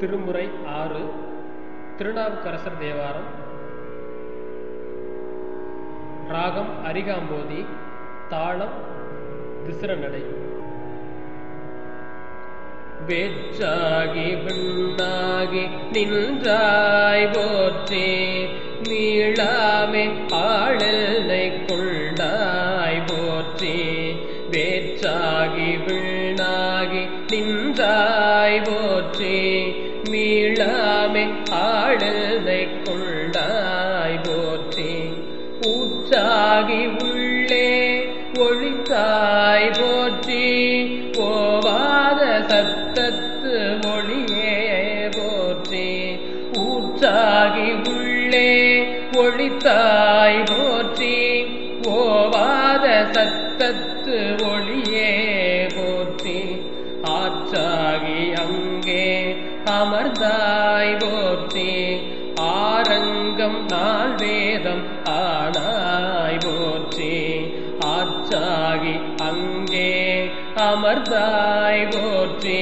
திருமுறை ஆறு திருநாவுக்கரசர் தேவாரம் ராகம் அரிகாம்போதி தாளம் திசிரநடை வெற்றாகி விண்ணாகி நின்றாய் போற்றே நீளாமே ஆளெல்லை கொண்டாய் போற்றே வேற்றாகி விண்ணாகி நின்றாய் போற்றே மீளாமே ஆளெல்லை கொண்டாய் போற்றே ஊற்றாகி உள்ளே ஒழித்தாய் போற்றி போவாத சத்தத்து மொழியே போற்றி ஊற்றாகி உள்ளே ஒழித்தாய் போற்றி ஓவாத சத்தத்து ஒளியே போற்றி ஆற்றாகி அங்கே அமர்ந்தாய் போற்றி ஆரங்கம் நாள் வேதம் ஆனாய் போற்றி ஆற்றாகி அங்கே அமர்ந்தாய் போற்றி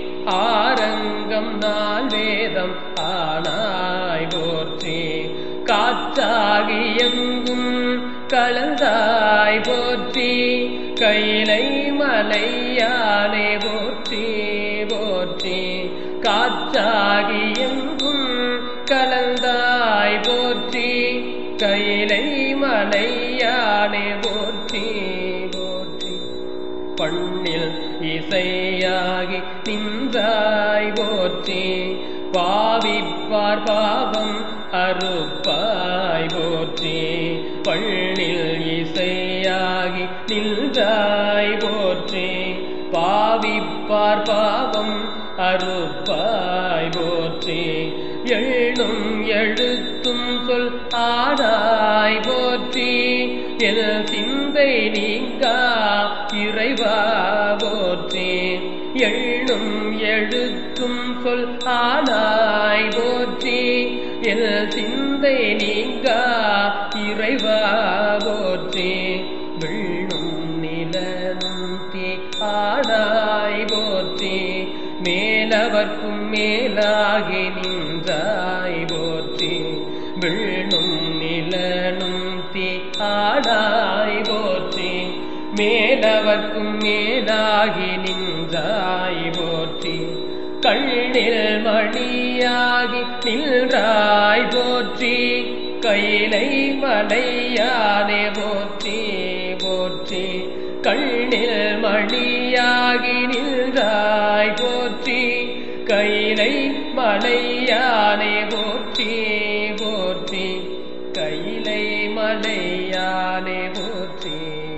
ஆரங்கம் நாள் வேதம் ஆனாய் போற்றி காற்றாகி எங்கும் கலந்தாய் போற்றி கைலை மலையானே போற்றி போற்றி காற்றாகி எங்கும் கலந்தாய் போற்றி கைலை மலையானே போற்றி போற்றி பண்ணில் இசையாகி நின்றாய் போற்றி பாவிப்பார் பாவம் அறுப்பாய் போற்றி பள்ளில் இசையாகி நின்றாய் போற்றி பாவிப்பார் பாவம் அறுப்பாய் போற்றி எள்ளும் எழுத்தும் சொல் ஆனாய் போற்றி எல் சிந்தை நீங்கா இறைவா போற்றி எள்ளும் எழுத்தும் சொல் ஆனாய் போற்றி எல் சிந்தை நீங்கா இறைவா போற்றி வெள்ளும் நிலனும் தீ ஆனாய் போற்றி மேலவர்க்கும் மேலாகி நின்றாய் போற்றி வெள்ளும் நிலனும் தீ ஆனாய் போற்றி மேலவர்க்கும் மேலாகி நின்றாய் போற்றி கண்ணில் மணியாகி நின்றாய் போற்றி கைலை மலையானே போற்றி போற்றி கண்ணில் மணியாகி நின்றாய் போற்றி கைலை மலையானே போற்றி போற்றி கைலை மலையானே போற்றி